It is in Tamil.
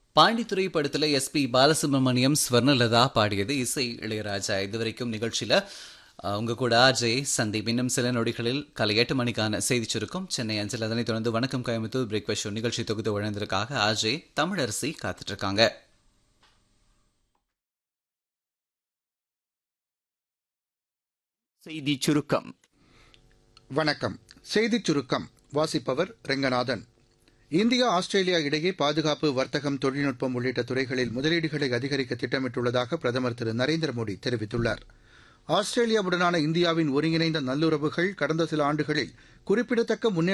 பாண்டித்துறை படத்துல எஸ்பி பாலசுப்ரமணியம் ஸ்வர்ணலதா பாடியது இசை இளையராஜா இதுவரைக்கும் நிகழ்ச்சியில அஹ், உங்க கூட அஜய் சந்தீப் இன்னும் சில நொடிகளில் காலை எட்டு மணிக்கான செய்தி சுருக்கம் சென்னை அஞ்சல் அதனைத் தொடர்ந்து வணக்கம் கோயம்புத்தூர் பிரேக்ஃபாஸ்ட் ஷோ நிகழ்ச்சி தொகுத்து வழங்குவதற்காக அஜய் தமிழரசி காத்துட்டு இருக்காங்க செய்தி சுருக்கம் வணக்கம் செய்திச் சுருக்கம் வாசிப்பவர் ரெங்கநாதன் இந்தியா ஆஸ்திரேலியா இடையே பாதுகாப்பு வர்த்தகம் தொழில்நுட்பம் உள்ளிட்ட துறைகளில் முதலீடுகளை அதிகரிக்க திட்டமிட்டுள்ளதாக பிரதமர் திரு நரேந்திர மோடி தெரிவித்துள்ளார் ஆஸ்திரேலியாவுடனான இந்தியாவின் ஒருங்கிணைந்த நல்லுறவுகள் கடந்த சில ஆண்டுகளில் குறிப்பிடத்தக்க முன்னேற்றம்